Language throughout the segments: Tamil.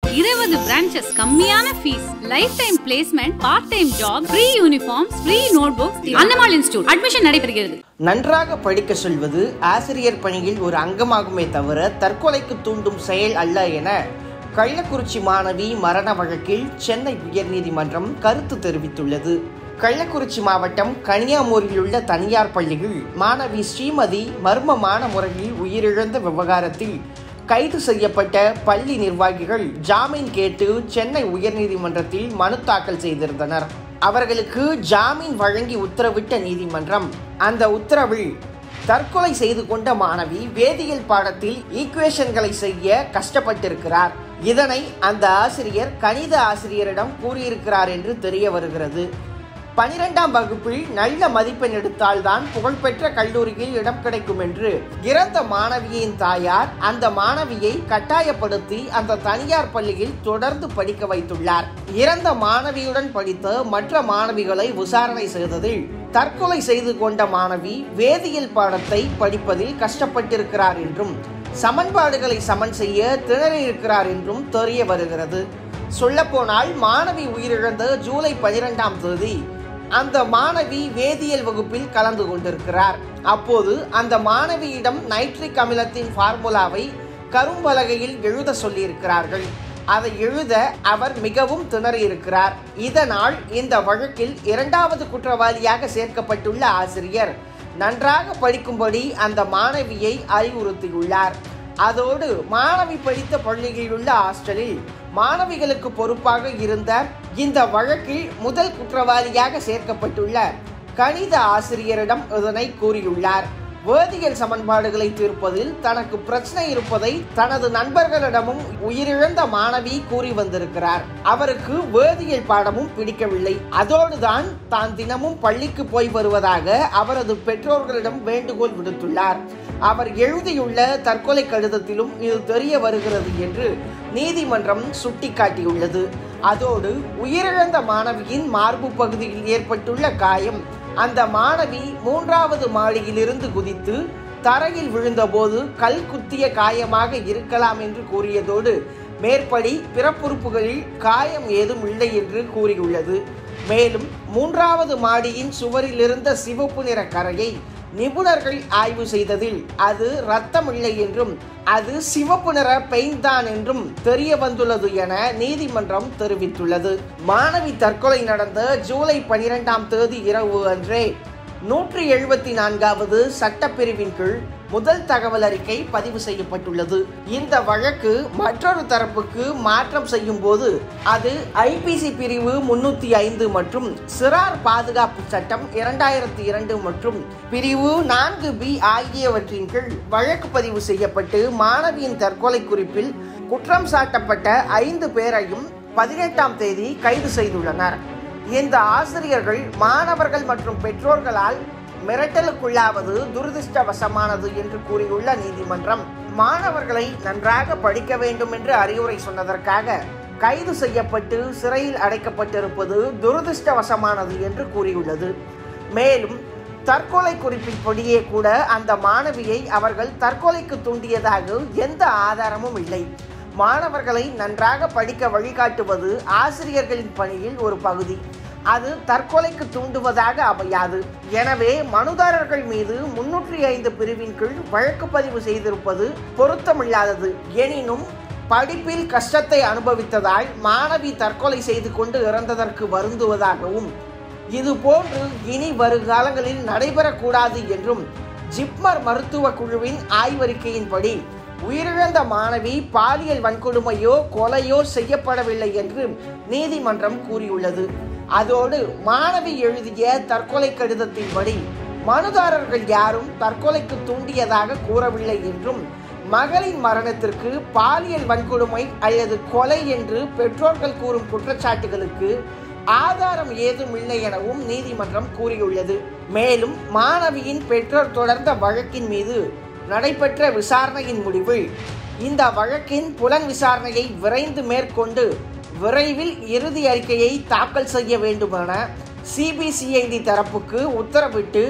இருபது பிரான்ச்சஸ் கம்மியான fees life time placement part time job free uniform free note books Annamal institute admission நடைபெறுகிறது நன்றாக படிக்க சொல்வது ஆசிரியர் பணியில் ஒரு அங்கமாகுமே தவிர தற்கொலைக்கு தூண்டும் செயல் அல்ல என கள்ளக்குறிச்சி மாணவி மரண வழக்கில் சென்னை உயர்நீதிமன்றம் கருத்து தெரிவித்துள்ளது கள்ளக்குறிச்சி மாவட்டம் கன்னியாமூரில் உள்ள தனியார் பள்ளியில் மாணவி ஸ்ரீமதி மர்மமான முறையில் உயிரிழந்த விவகாரத்தில் கைது செய்யப்பட்ட பள்ளி நிர்வாகிகள் ஜாமீன் கேட்டு சென்னை உயர்நீதிமன்றத்தில் மனு தாக்கல் செய்திருந்தனர் அவர்களுக்கு ஜாமீன் வழங்கி உத்தரவிட்ட நீதிமன்றம் அந்த உத்தரவில் தற்கொலை செய்து கொண்ட மாணவி வேதியியல் பாடத்தில் ஈக்குவேஷன்களை செய்ய கஷ்டப்பட்டிருக்கிறார் இதனை அந்த ஆசிரியர் கணித ஆசிரியரிடம் கூறியிருக்கிறார் என்று தெரிய வருகிறது பனிரெண்டாம் வகுப்பில் நல்ல மதிப்பெண் எடுத்தால்தான் புகழ்பெற்ற கல்லூரியில் இடம் கிடைக்கும் என்று இறந்த மாணவியின் தாயார் அந்த மாணவியை கட்டாயப்படுத்தி அந்த தனியார் பள்ளியில் தொடர்ந்து படிக்க வைத்துள்ளார் இறந்த மாணவியுடன் படித்த மற்ற மாணவிகளை விசாரணை செய்ததில் தற்கொலை செய்து கொண்ட மாணவி வேதியியல் பாடத்தை படிப்பதில் கஷ்டப்பட்டிருக்கிறார் என்றும் சமன்பாடுகளை சமன் செய்ய திணறியிருக்கிறார் என்றும் தெரிய வருகிறது சொல்லப்போனால் மாணவி உயிரிழந்த ஜூலை பனிரெண்டாம் தேதி அந்த மாணவி வேதியியல் வகுப்பில் கலந்து கொண்டிருக்கிறார் அப்போது அந்த மாணவியிடம் நைட்ரிக் அமிலத்தின் ஃபார்முலாவை கரும்பலகையில் எழுத சொல்லியிருக்கிறார்கள் அதை எழுத அவர் மிகவும் திணறியிருக்கிறார் இதனால் இந்த வழக்கில் இரண்டாவது குற்றவாளியாக சேர்க்கப்பட்டுள்ள ஆசிரியர் நன்றாக படிக்கும்படி அந்த மாணவியை அறிவுறுத்தியுள்ளார் அதோடு மாணவி படித்த பள்ளியில் உள்ள ஹாஸ்டலில் மாணவிகளுக்கு பொறுப்பாக இருந்த இந்த வழக்கில் முதல் குற்றவாளியாக சேர்க்கப்பட்டுள்ள கணித ஆசிரியரிடம் இதனை கூறியுள்ளார் வேதியியல் சமன்பாடுகளை தீர்ப்பதில் தனக்கு பிரச்சனை இருப்பதை தனது நண்பர்களிடமும் உயிரிழந்த மாணவி கூறி வந்திருக்கிறார் அவருக்கு வேதியியல் பாடமும் பிடிக்கவில்லை அதோடுதான் தான் தினமும் பள்ளிக்கு போய் வருவதாக அவரது பெற்றோர்களிடம் வேண்டுகோள் விடுத்துள்ளார் அவர் எழுதியுள்ள தற்கொலை கடிதத்திலும் இது தெரிய வருகிறது என்று நீதிமன்றம் சுட்டிக்காட்டியுள்ளது அதோடு உயிரிழந்த மாணவியின் மார்பு பகுதியில் ஏற்பட்டுள்ள காயம் அந்த மாணவி மூன்றாவது மாடியிலிருந்து குதித்து தரையில் விழுந்தபோது கல் குத்திய காயமாக இருக்கலாம் என்று கூறியதோடு மேற்படி பிறப்புறுப்புகளில் காயம் ஏதும் இல்லை என்று கூறியுள்ளது மேலும் மூன்றாவது மாடியின் சுவரில் இருந்த சிவப்பு நிற கரையை நிபுணர்கள் ஆய்வு செய்ததில் அது ரத்தம் இல்லை என்றும் அது சிவப்பு நிற பெயிண்ட் தான் என்றும் தெரிய வந்துள்ளது என நீதிமன்றம் தெரிவித்துள்ளது மாணவி தற்கொலை நடந்த ஜூலை பனிரெண்டாம் தேதி இரவு அன்றே நூற்றி எழுபத்தி நான்காவது சட்டப்பிரிவின் கீழ் முதல் தகவல் அறிக்கை பதிவு செய்யப்பட்டுள்ளது இந்த வழக்கு மற்றொரு தரப்புக்கு மாற்றம் செய்யும் போது அது ஐபிசி பிரிவு முன்னூத்தி ஐந்து மற்றும் சிறார் பாதுகாப்பு சட்டம் இரண்டாயிரத்தி இரண்டு மற்றும் பிரிவு நான்கு பி ஆகியவற்றின் கீழ் வழக்கு பதிவு செய்யப்பட்டு மாணவியின் தற்கொலை குறிப்பில் குற்றம் சாட்டப்பட்ட ஐந்து பேரையும் பதினெட்டாம் தேதி கைது செய்துள்ளனர் இந்த ஆசிரியர்கள் மாணவர்கள் மற்றும் பெற்றோர்களால் மிரட்டலுக்குள்ளாவது துரதிருஷ்டவசமானது என்று கூறியுள்ள நீதிமன்றம் மாணவர்களை நன்றாக படிக்க வேண்டும் என்று அறிவுரை சொன்னதற்காக கைது செய்யப்பட்டு சிறையில் அடைக்கப்பட்டிருப்பது துரதிருஷ்டவசமானது என்று கூறியுள்ளது மேலும் தற்கொலை குறிப்பின்படியே கூட அந்த மாணவியை அவர்கள் தற்கொலைக்கு தூண்டியதாக எந்த ஆதாரமும் இல்லை மாணவர்களை நன்றாக படிக்க வழிகாட்டுவது ஆசிரியர்களின் பணியில் ஒரு பகுதி அது தற்கொலைக்கு தூண்டுவதாக அமையாது எனவே மனுதாரர்கள் மீது முன்னூற்றி ஐந்து பிரிவின் கீழ் வழக்கு பதிவு செய்திருப்பது பொருத்தமில்லாதது எனினும் படிப்பில் கஷ்டத்தை அனுபவித்ததால் மாணவி தற்கொலை செய்து கொண்டு இறந்ததற்கு வருந்துவதாகவும் இது போன்று இனி வருகாலங்களில் நடைபெறக்கூடாது என்றும் ஜிப்மர் மருத்துவ குழுவின் ஆய்வறிக்கையின்படி உயிரிழந்த மாணவி பாலியல் வன்கொடுமையோ கொலையோ செய்யப்படவில்லை என்று நீதிமன்றம் கூறியுள்ளது அதோடு மாணவி எழுதிய தற்கொலை கடிதத்தின்படி மனுதாரர்கள் யாரும் தற்கொலைக்கு தூண்டியதாக கூறவில்லை என்றும் மகளின் மரணத்திற்கு பாலியல் வன்கொடுமை அல்லது கொலை என்று பெற்றோர்கள் கூறும் குற்றச்சாட்டுகளுக்கு ஆதாரம் ஏதும் இல்லை எனவும் நீதிமன்றம் கூறியுள்ளது மேலும் மாணவியின் பெற்றோர் தொடர்ந்த வழக்கின் மீது நடைபெற்ற விசாரணையின் முடிவில் இந்த வழக்கின் புலன் விசாரணையை விரைந்து மேற்கொண்டு விரைவில் இறுதி அறிக்கையை தாக்கல் செய்ய வேண்டுமென சிபிசிஐடி தரப்புக்கு உத்தரவிட்டு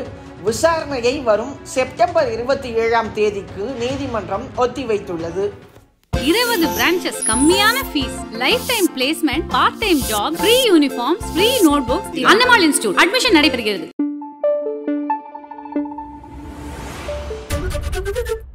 விசாரணையை வரும் செப்டம்பர் இருபத்தி ஏழாம் தேதிக்கு நீதிமன்றம் ஒத்திவைத்துள்ளது இருபது பிரான்ச்சஸ் கம்மியான fees life time placement part time job free uniform free note books Annamal institute admission நடைபெறுகிறது